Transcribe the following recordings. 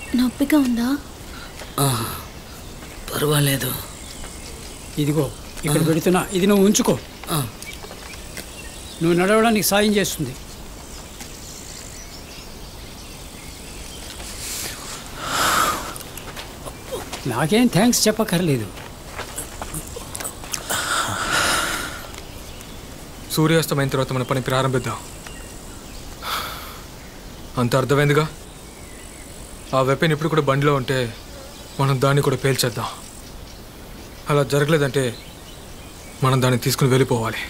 నొప్పిగా ఉందా పర్వాలేదు ఇదిగో ఇక్కడ పెడుతున్నా ఇది నువ్వు ఉంచుకో నువ్వు నడవడానికి సాయం చేస్తుంది నాకేం థ్యాంక్స్ చెప్పక్కర్లేదు సూర్యాస్తమైన తర్వాత మన పని ప్రారంభిద్దాం అంత అర్థమైందిగా ఆ వెపన్ ఇప్పుడు కూడా బండిలో ఉంటే మనం దాన్ని కూడా పేల్చేద్దాం అలా జరగలేదంటే మనం దాన్ని తీసుకుని వెళ్ళిపోవాలి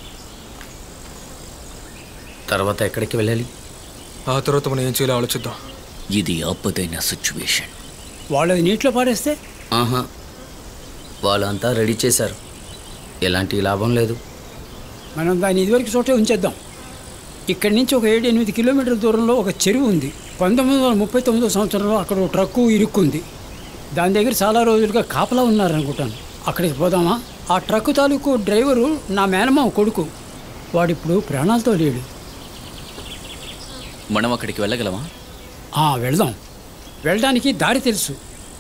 తర్వాత ఎక్కడికి వెళ్ళాలి ఆ తర్వాత మనం ఏం చేయాలో ఆలోచిద్దాం ఇది ఆపదైన సిచ్యువేషన్ వాళ్ళది నీటిలో పారేస్తే ఆహా వాళ్ళంతా రెడీ చేశారు ఎలాంటి లాభం లేదు మనం దాన్ని ఇదివరకు చోటే ఉంచేద్దాం ఇక్కడి నుంచి ఒక ఏడు ఎనిమిది కిలోమీటర్ల దూరంలో ఒక చెరువు ఉంది పంతొమ్మిది వందల ముప్పై తొమ్మిదో సంవత్సరంలో అక్కడ ఒక ట్రక్కు ఇరుక్కుంది దాని దగ్గర చాలా రోజులుగా కాపలా ఉన్నారనుకుంటాను అక్కడికి పోదామా ఆ ట్రక్కు తాలూకు డ్రైవరు నా మేనమామ కొడుకు వాడిప్పుడు ప్రాణాలతో లేడు మనం అక్కడికి వెళ్ళగలమా ఆ, వెళ్దాం వెళ్ళడానికి దారి తెలుసు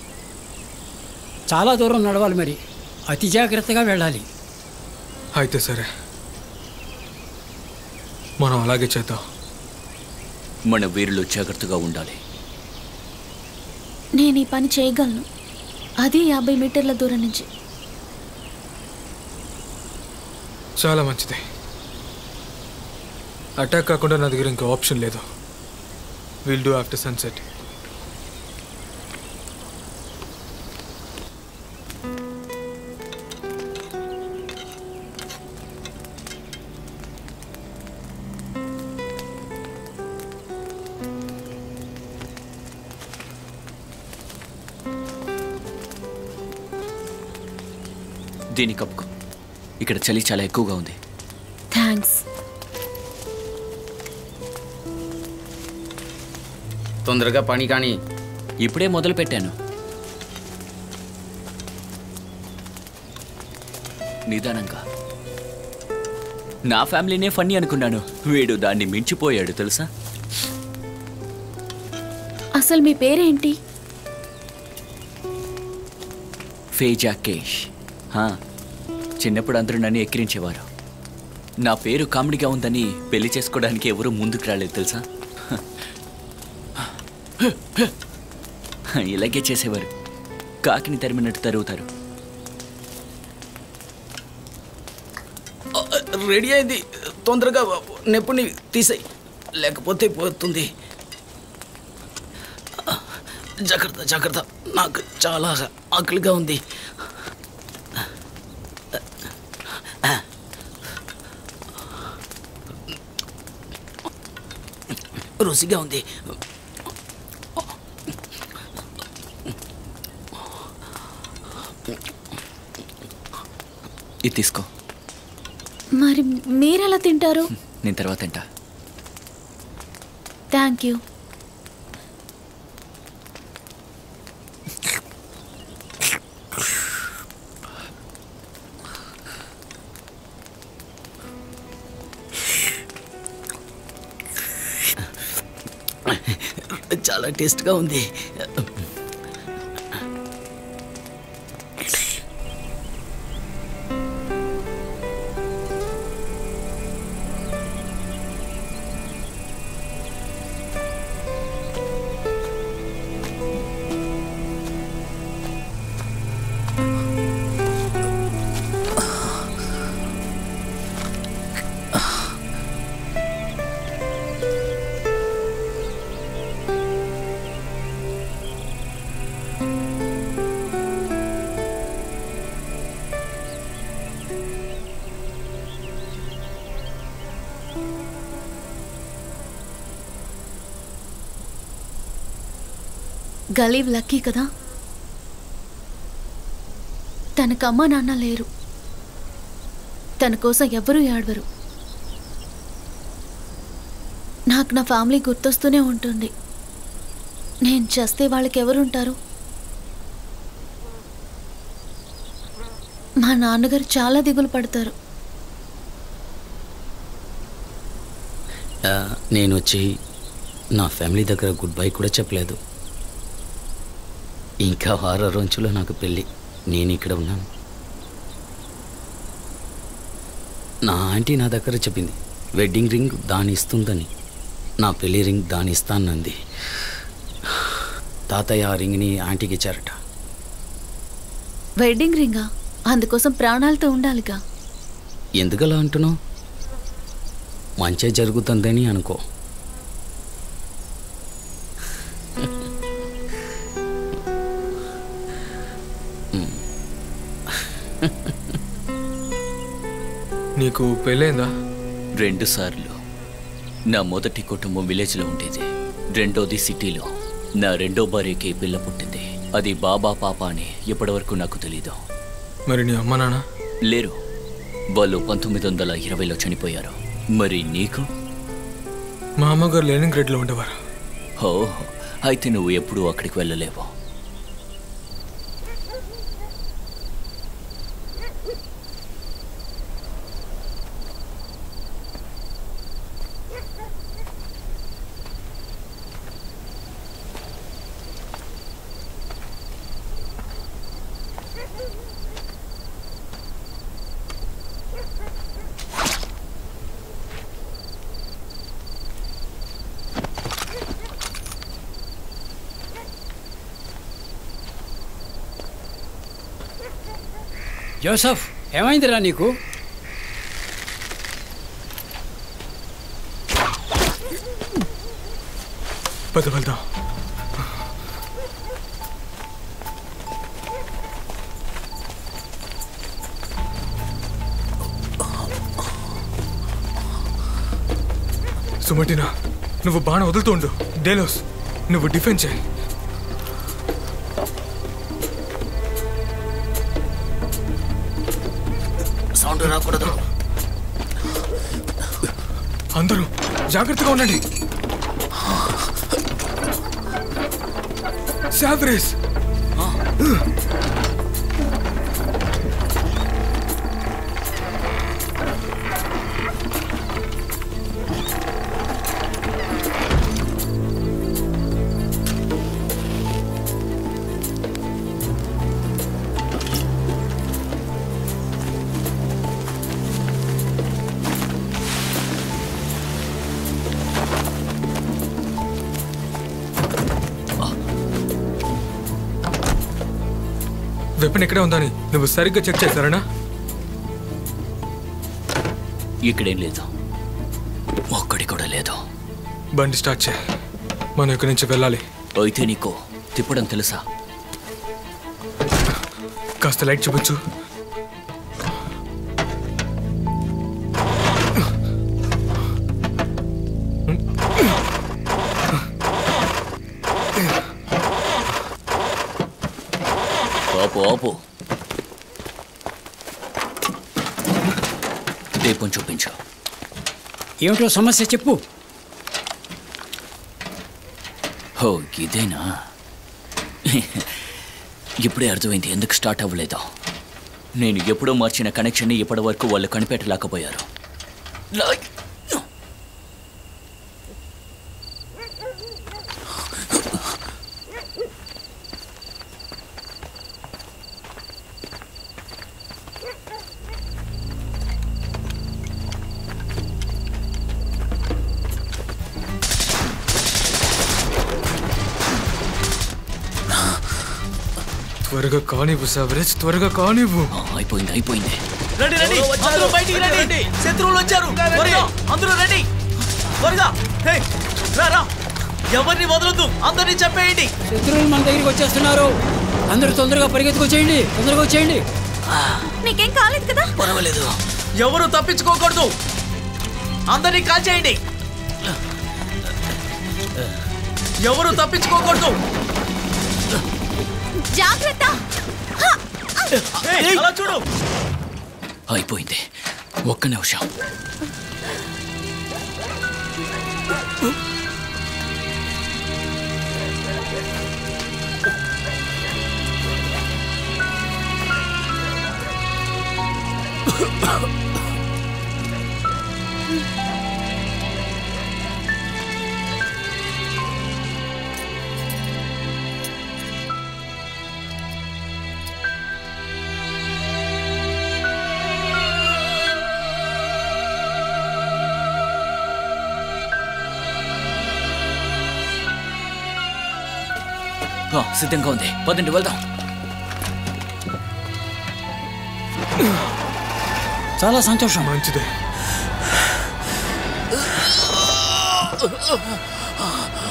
చాలా దూరం నడవాలి మరి అతి జాగ్రత్తగా వెళ్ళాలి అయితే సరే మనం అలాగే చేద్దాం మన వీరులు జాగ్రత్తగా ఉండాలి నేను ఈ పని చేయగలను అది యాభై మీటర్ల దూరం నుంచి చాలా మంచిది అటాక్ కాకుండా నా దగ్గర ఇంకా ఆప్షన్ లేదు విల్ డూ ఆఫ్టర్ సన్సెట్ దీని కప్పుకో ఇక్కడ చలి చాలా ఎక్కువగా ఉంది థ్యాంక్స్ తొందరగా పని కానీ ఇప్పుడే మొదలు పెట్టాను నిదానంగా నా ఫ్యామిలీనే ఫన్నీ అనుకున్నాను వీడు దాన్ని మించిపోయాడు తెలుసా అసలు మీ పేరేంటి ఫేజా కేష్ హా, చిన్నప్పుడు అందరూ నన్ను ఎక్కిరించేవారు నా పేరు కామెడీగా ఉందని పెళ్లి చేసుకోవడానికి ఎవరూ ముందుకు రాలేదు తెలుసా ఇలాగే చేసేవారు కాకిని తరిమినట్టు తరుగుతారు రెడీ అయింది తొందరగా నెప్పుని తీసేయి లేకపోతే పోతుంది జాగ్రత్త జాగ్రత్త నాకు చాలా ఆకలిగా ఉంది రుచిగా ఉంది ఇది తీసుకో మరి మీరెలా తింటారు నేను తర్వాత తింటా థ్యాంక్ యూ చాలా టేస్ట్గా ఉంది గలీవ్ లక్కీ కదా తనకు అమ్మ నాన్న లేరు తన కోసం ఎవ్వరూ ఏడవరు నాకు నా ఫ్యామిలీ గుర్తొస్తూనే ఉంటుంది నేను చేస్తే వాళ్ళకి ఎవరుంటారు మా నాన్నగారు చాలా దిగులు పడతారు ఆ, నేను వచ్చి నా ఫ్యామిలీ దగ్గర గుడ్ బై కూడా చెప్పలేదు ఇంకా వారం రోజుల్లో నాకు పెళ్ళి నేను ఇక్కడ ఉన్నాను నా ఆంటీ నా దగ్గర చెప్పింది వెడ్డింగ్ రింగ్ దాని ఇస్తుందని నా పెళ్లి రింగ్ దాని ఇస్తానంది తాతయ్య ఆ రింగ్ని ఆంటీకి ఇచ్చారట వెడ్డింగ్ రింగా అందుకోసం ప్రాణాలతో ఉండాలిగా ఎందుకలా అంటున్నావు మంచి జరుగుతుందని అనుకో నీకు పెళ్ళైందా రెండు సార్లు నా మొదటి కుటుంబం విలేజ్లో ఉండేది రెండోది సిటీలో నా రెండో భార్యకి పిల్ల పుట్టింది అది బాబా పాప అని ఇప్పటివరకు నాకు తెలీదు మరి నీ అమ్మ నాన్న లేరు వాళ్ళు పంతొమ్మిది వందల ఇరవైలో చనిపోయారు మరి నీకు మా అమ్మగారు లెనిన్ గ్రేడ్లో ఉండేవారు ఓ అయితే నువ్వు ఎప్పుడూ అక్కడికి వెళ్ళలేవు జోసఫ్ ఏమైందిరా నీకు పద వెళ్దాం సుమటినా నువ్వు బాణం వదులుతూ ఉండు డేలోస్ నువ్వు డిఫెండ్ చేయి సౌండ్ రాకూడదు అందరూ జాగ్రత్తగా ఉండండి సావరేస్ వెపన్ ఎక్కడే ఉందని నువ్వు సరిగ్గా చెక్ చేశారనా ఇక్కడేం లేదు ఒక్కడి కూడా లేదు బండి స్టార్ట్ చేయి మనం ఇక్కడి నుంచి వెళ్ళాలి అయితే నీకు తిప్పడం తెలుసా కాస్త లైట్ చూపించు ఆపు ఆపు దీపం చూపించు ఏమిటో సమస్య చెప్పు ఓ ఇదేనా ఇప్పుడే అర్థమైంది ఎందుకు స్టార్ట్ అవ్వలేదో నేను ఎప్పుడో మార్చిన కనెక్షన్ని ఇప్పటి వరకు వాళ్ళు కనిపెట్టలేకపోయారు లై- త్వరగా కానివ్వు సావరేజ్ త్వరగా కానివ్వు ఆ, అయిపోయింది అయిపోయింది రండి రండి అందరూ బయటికి రండి శత్రువులు వచ్చారు త్వరగా అందరూ రండి త్వరగా హే, రా రా ఎవరిని వదలొద్దు అందరినీ చంపేయండి శత్రువులు మన దగ్గరికి వచ్చేస్తున్నారు అందరూ తొందరగా పరిగెత్తుకొచ్చేయండి తొందరగా వచ్చేయండి నీకేం కాలేదు కదా పర్వాలేదు ఎవరు తప్పించుకోకూడదు అందరినీ కాల్చేయండి ఎవరు తప్పించుకోకూడదు జాగ్రత్త హే, అలా చూడు అయిపోయింది ఒక్క నిమిషం ఆ, సిద్ధంగా ఉంది పదండి వెళ్దాం చాలా సంతోషం మంచిదే